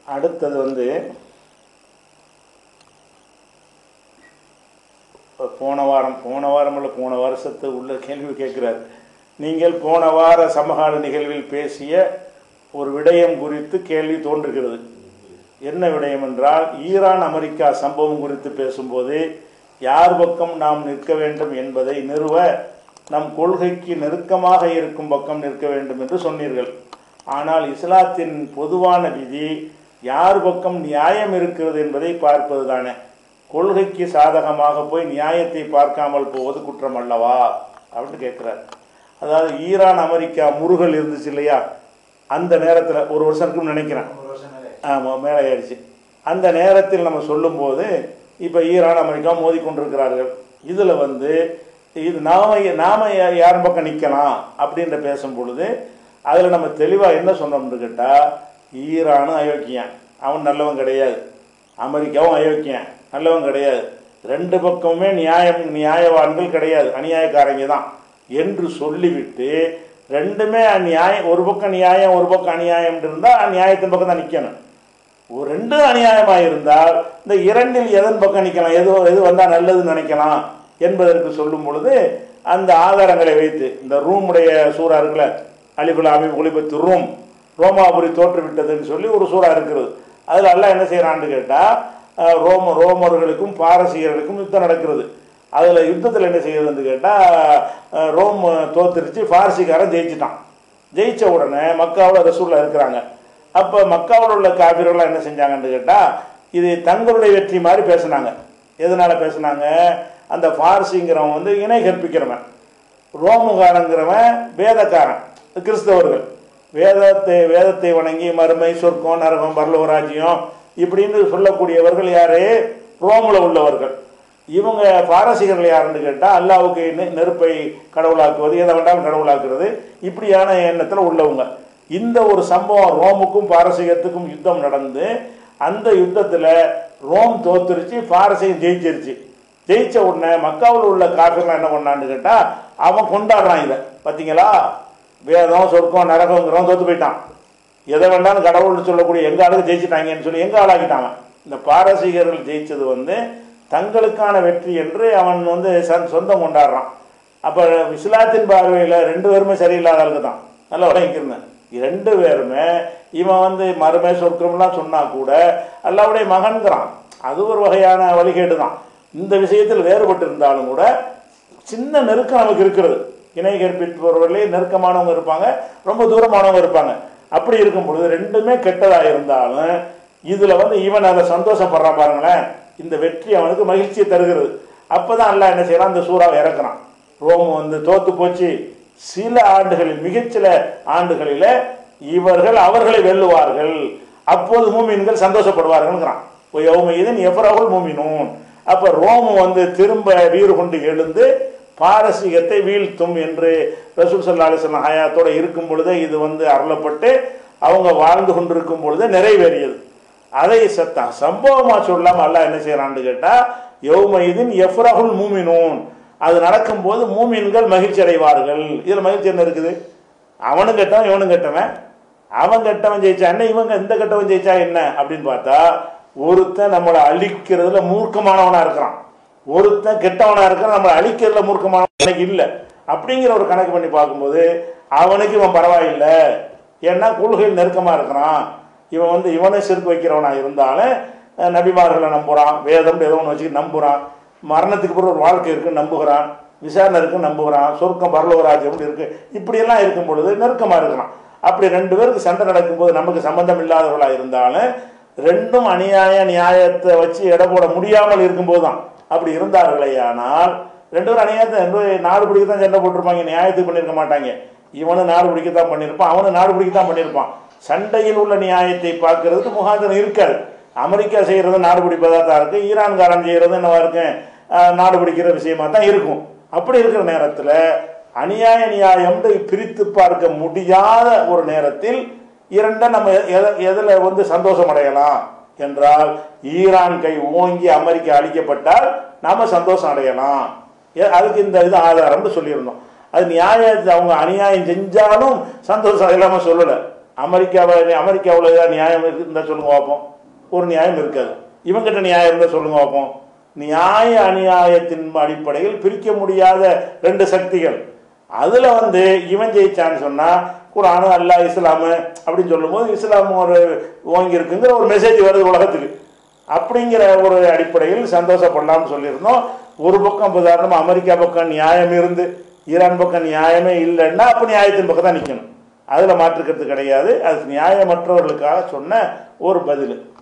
அடுத்தது வந்து போன வாரம் போன வாரம் இல்லை போன வருஷத்து உள்ள கேள்வி கேட்கிறார் நீங்கள் போன வார சமகால நிகழ்வில் பேசிய ஒரு விடயம் குறித்து கேள்வி தோன்றுகிறது என்ன விடயம் என்றால் ஈரான் அமெரிக்கா சம்பவம் குறித்து பேசும்போது யார் பக்கம் நாம் நிற்க வேண்டும் என்பதை நிறுவ நம் கொள்கைக்கு நெருக்கமாக இருக்கும் பக்கம் நிற்க வேண்டும் என்று சொன்னீர்கள் ஆனால் இஸ்லாத்தின் பொதுவான விதி யார் பக்கம் நியாயம் இருக்கிறது என்பதை பார்ப்பது தானே கொள்கைக்கு சாதகமாக போய் நியாயத்தை பார்க்காமல் போவது குற்றம் அல்லவா அப்படின்னு கேட்குறாரு அதாவது ஈரான் அமெரிக்கா முருகல் இருந்துச்சு இல்லையா அந்த நேரத்தில் ஒரு வருஷம் இருக்குன்னு நினைக்கிறேன் ஆமாம் மேலே ஆயிடுச்சு அந்த நேரத்தில் நம்ம சொல்லும்போது இப்போ ஈரான் அமெரிக்கா மோதி கொண்டிருக்கிறார்கள் இதில் வந்து இது நாம நாம யா- யார் பக்கம் நிற்கலாம் அப்படின்ற பேசும் பொழுது அதில் நம்ம தெளிவாக என்ன சொன்னோம்னு கேட்டால் ஈரானும் அயோக்கியன் அவன் நல்லவன் கிடையாது அமெரிக்காவும் அயோக்கியன் நல்லவன் கிடையாது ரெண்டு பக்கமுமே நியாயம் நியாயவான்கள் கிடையாது அநியாயக்காரங்க தான் என்று சொல்லிவிட்டு ரெண்டுமே நியாயம் ஒரு பக்கம் நியாயம் ஒரு பக்கம் அநியாயம் இருந்தால் நியாயத்தின் பக்கம் தான் நிற்கணும் ஒரு ரெண்டு அநியாயமாக இருந்தால் இந்த இரண்டில் எதன் பக்கம் நிற்கலாம் எது எது வந்தால் நல்லதுன்னு நினைக்கலாம் என்பதற்கு சொல்லும் பொழுது அந்த ஆதாரங்களை வைத்து இந்த ரூமுடைய சூறா இருக்குல்ல அலிபுல் அமி ஒளிபத்து ரூம் ரோமாபுரி தோற்றுவிட்டதுன்னு சொல்லி ஒரு சூறா இருக்கிறது அதில் எல்லாம் என்ன செய்கிறான்னு கேட்டால் ரோம ரோமர்களுக்கும் பாரசீகர்களுக்கும் யுத்தம் நடக்கிறது அதில் யுத்தத்தில் என்ன செய்யுதுன்னு கேட்டால் ரோம் தோத்துருச்சு பாரசீகாரன் ஜெயிச்சிட்டான் ஜெயிச்ச உடனே மக்காவில் ரசூலில் இருக்கிறாங்க அப்போ மக்காவில் உள்ள காபிர்கள்லாம் என்ன செஞ்சாங்கன்னு கேட்டால் இது தங்களுடைய வெற்றி மாதிரி பேசுனாங்க எதனால பேசுனாங்க அந்த பார்சிங்கிறவன் வந்து இணை கற்பிக்கிறவன் ரோமுகாரங்கிறவன் வேதக்காரன் கிறிஸ்தவர்கள் வேதத்தை வேதத்தை வணங்கி மறுமை சொர்க்கம் நரகம் பரலோகராஜ்யம் இப்படின்னு சொல்லக்கூடியவர்கள் யாரு ரோமில் உள்ளவர்கள் இவங்க பாரசீகர்கள் யாருன்னு கேட்டால் அல்லாவுக்கு நெ- நெருப்பை கடவுளாக்குவது எதை வேண்டாம் கடவுளாக்குறது இப்படியான எண்ணத்தில் உள்ளவங்க இந்த ஒரு சம்பவம் ரோமுக்கும் பாரசீகத்துக்கும் யுத்தம் நடந்து அந்த யுத்தத்தில் ரோம் தோத்துருச்சு பாரசீகம் ஜெயிச்சிருச்சு ஜெயிச்ச உடனே மக்காவில் உள்ள காஃபிர்லாம் என்ன பண்ணான்னு கேட்டால் அவன் கொண்டாடுறான் இதை பார்த்தீங்களா வேதம் சொர்க்கம் நரகங்கிறவன் தோத்து போயிட்டான் எதை வேண்டாலும் கடவுள்னு சொல்லக்கூடிய எங்க ஆளுக்கு ஜெயிச்சிட்டாங்கன்னு சொல்லி எங்க ஆளாக்கிட்டாங்க இந்த பாரசீகர்கள் ஜெயிச்சது வந்து தங்களுக்கான வெற்றி என்று அவன் வந்து ச- சொந்தம் கொண்டாடுறான் அப்போ இஸ்லாத்தின் பார்வையில் ரெண்டு பேருமே சரியில்லாத ஆளுக்கு தான் நல்லா உடங்கிருந்தேன் ரெண்டு பேருமே இவன் வந்து மறுமை சொர்க்கம்லாம் சொன்னா கூட அல்லாவுடைய மகன்கிறான் அது ஒரு வகையான வழிகேடு தான் இந்த விஷயத்தில் வேறுபட்டு இருந்தாலும் கூட சின்ன நெருக்கம் நமக்கு இருக்கிறது இணை கற்பிப்பவர்களே நெருக்கமானவங்க இருப்பாங்க ரொம்ப தூரமானவங்க இருப்பாங்க அப்படி இருக்கும் பொழுது ரெண்டுமே கெட்டதா இருந்தாலும் இதுல வந்து இவன் அதை சந்தோஷப்படுறான் பாருங்களேன் இந்த வெற்றி அவனுக்கு மகிழ்ச்சியை தருகிறது அப்பதான் அல்லாஹ் என்ன செய்யறான் அந்த சூறாவை இறக்குறான் ரோம் வந்து தோத்து போச்சு சில ஆண்டுகளில் மிகச்சில ஆண்டுகளில இவர்கள் அவர்களை வெல்லுவார்கள் அப்போது மூமின்கள் சந்தோஷப்படுவார்கள்ங்கிறான் யௌமையிதன் எவரகுல் மூமினூன் அப்ப ரோம் வந்து திரும்ப வீறு கொண்டு எழுந்து பாரசீகத்தை வீழ்த்தும் என்று ரசூல் சல்லா அலிஸ்லாம் ஹயாத்தோட இருக்கும் பொழுதே இது வந்து அருளப்பட்டு அவங்க வாழ்ந்து கொண்டிருக்கும் பொழுதே நிறைவேறியது அதை சத்தா சம்பவமா சொல்லாம அல்லாஹ் என்ன செய்யறான்னு கேட்டா யௌமைதின் எஃப்ரகுல் மூமினூன் அது நடக்கும்போது மூமின்கள் மகிழ்ச்சி அடைவார்கள் இதுல மகிழ்ச்சி என்ன இருக்குது அவனும் கெட்டவன் இவனும் கெட்டவன் அவன் கெட்டவன் ஜெயிச்சா என்ன இவங்க இந்த கெட்டவன் ஜெயிச்சா என்ன அப்படின்னு பார்த்தா ஒருத்தன் நம்மளை அழிக்கிறதுல மூர்க்கமானவனா இருக்கிறான் ஒருத்தன் கெட்டவனா இருக்கிறான் நம்மளை அழிக்கிறதுல மூர்க்கமானவன் எனக்கு இல்லை அப்படிங்கிற ஒரு கணக்கு பண்ணி பார்க்கும்போது அவனுக்கு இவன் பரவாயில்லை ஏன்னா கொள்கையில் நெருக்கமா இருக்கிறான் இவன் வந்து இவனை செருக்கு வைக்கிறவனா இருந்தாலும் அஹ், நபிமார்களை நம்புறான் வேதம் ஏதோ ஒன்று வச்சுக்கிட்டு நம்புறான் மரணத்துக்கு பிறகு ஒரு வாழ்க்கை இருக்குன்னு நம்புகிறான் விசாரணை இருக்குன்னு நம்புகிறான் சொர்க்கம் பரலோகராஜ்யம் இருக்கு இப்படியெல்லாம் இருக்கும் பொழுது நெருக்கமா இருக்கிறான் அப்படி ரெண்டு பேருக்கு சண்டை நடக்கும்போது நமக்கு சம்பந்தம் இல்லாதவர்களா இருந்தாலும் ரெண்டும் அநியாய நியாயத்தை வச்சு எடை போட முடியாமல் இருக்கும்போது தான் அப்படி இருந்தார்களே ஆனால் ரெண்டு பேரும் அநியாயத்தை ரெண்டு பேரும் நாடு பிடிக்க தான் சண்டை போட்டிருப்பாங்க நியாயத்துக்கு பண்ணியிருக்க மாட்டாங்க இவனும் நாடு பிடிக்கத்தான் பண்ணியிருப்பான் அவனும் நாடு பிடிக்கத்தான் பண்ணியிருப்பான் சண்டையில் உள்ள நியாயத்தை பார்க்கறதுக்கு முகாந்திரம் இருக்காது அமெரிக்கா செய்யறது நாடு பிடிப்பதாக தான் இருக்கு ஈரான்காரன் செய்யறது என்னவா இருக்கு அஹ், நாடு பிடிக்கிற விஷயமா தான் இருக்கும் அப்படி இருக்கிற நேரத்தில் அநியாய நியாயம்னு பிரித்து பார்க்க முடியாத ஒரு நேரத்தில் இரண்டை நம்ம எத- எதுல வந்து சந்தோஷம் அடையலாம் என்றால் ஈரான் கை ஓங்கி அமெரிக்கா அழிக்கப்பட்டால் நாம சந்தோஷம் அடையலாம் ஏ- அதுக்கு இந்த இது ஆதாரம்னு சொல்லியிருந்தோம் அது நியாயத்தை அவங்க அநியாயம் செஞ்சாலும் சந்தோஷம் இல்லாம சொல்லல அமெரிக்காவில் அமெரிக்காவில் ஏதாவது நியாயம் இருந்தால் சொல்லுங்க பார்ப்போம் ஒரு நியாயம் இருக்காது இவங்கிட்ட நியாயம் இருந்தால் சொல்லுங்க பார்ப்போம் நியாய அநியாயத்தின் அடிப்படையில் பிரிக்க முடியாத ரெண்டு சக்திகள் அதில் வந்து இவன் ஜெயிச்சான்னு சொன்னால் குரானு அல்லா இஸ்லாமு அப்படின்னு சொல்லும்போது இஸ்லாம் ஒரு ஓங்கி இருக்குங்கிற ஒரு மெசேஜ் வருது உலகத்துக்கு அப்படிங்கிற ஒரு அடிப்படையில் சந்தோஷப்படலாம்னு சொல்லியிருந்தோம் ஒரு பக்கம் உதாரணமாக அமெரிக்கா பக்கம் நியாயம் இருந்து ஈரான் பக்கம் நியாயமே இல்லைன்னா அப்போ நியாயத்தின் பக்கம் தான் நிற்கணும் அதில் மாற்றுக்கிறது கிடையாது அது நியாயமற்றவர்களுக்காக சொன்ன ஒரு பதில்